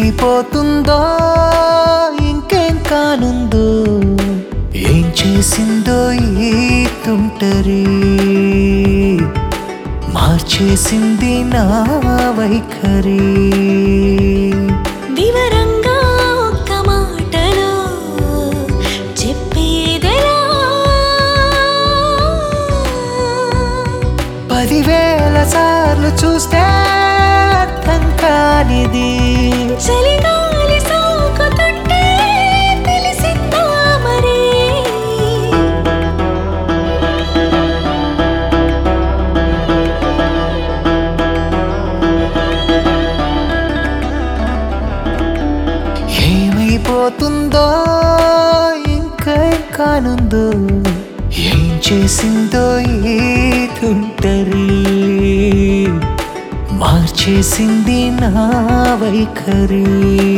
ఏమైపోతుందో ఇంకేం కానుందో ఏం చేసిందో ఈ తుంటరి మార్చేసింది నా వైఖరి వివరంగా ఒక్క మాటలో చెప్పేదెలా పదివేల సార్లు చూస్తే అర్థం కానిది చలిగాలి సోకుతుంటే తెలిసిందా మరి ఏమైపోతుందో ఇంకా కానుందో ఏం చేసిందో ఈ తుంటరి మార్చేసింది నా వైఖరి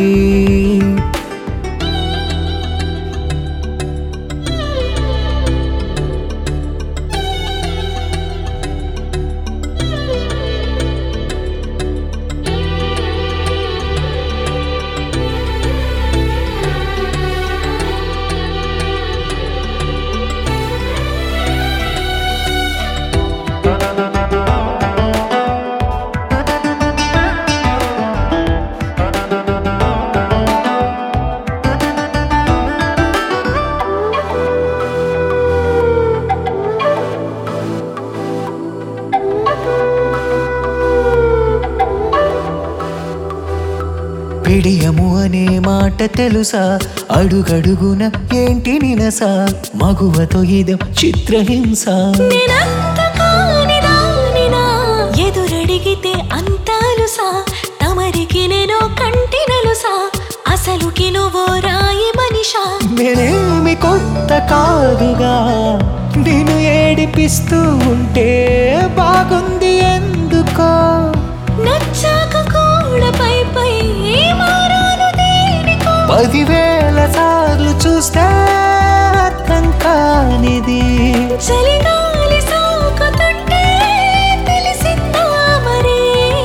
పిడియము అనే మాట తెలుసా అడుగడుగున ఏంటి నినసా మగువతో ఇదం చిత్రహింస నేనంత కాని దానినా ఎదురడిగితే అంతాలుసా తమరికి నేను కంటి నలుసా అసలుకి నువ్వు రాయి మనిషా నేనేమి కొత్త కాదుగా నేను ఏడిపిస్తూ ఉంటే బాగుంది ఎందుకో నచ్చాక కూడా పై పై మారాను దేనికో పదివేల సార్లు చూస్తే అర్థం కానిది చలిగాలి సోకుతుంటే తెలిసిందా మరి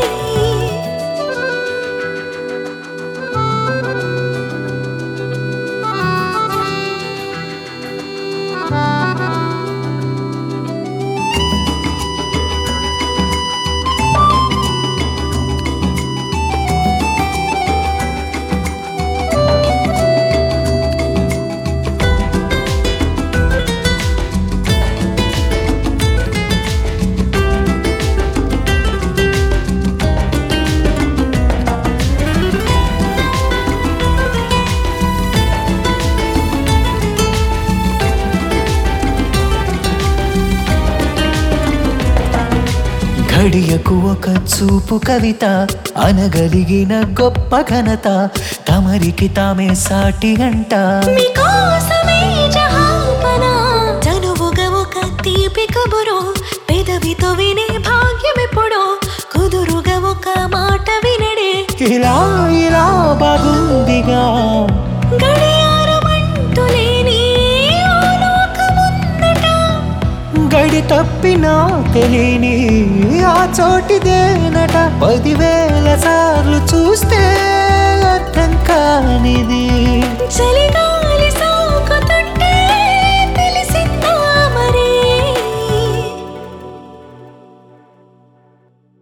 ఘడియకు ఒక చూపు కవిత అనగలిగిన గొప్ప ఘనత తమరికి తామే సాటి గంట మీకోసమే జహాపన చనువుగా ఒక తీపి కబురు పెదవితో వినే భాగ్యమెప్పుడో కుదురుగా ఒక మాట వినడే ఇలా ఇలా బాగుందిగా గడియారమంటూ లేని ఓ లోకముందట గడి తప్పినా తెలియని ఆ చోటిదేనట పదివేల సార్లు చూస్తే అర్థం కానిది చలిగా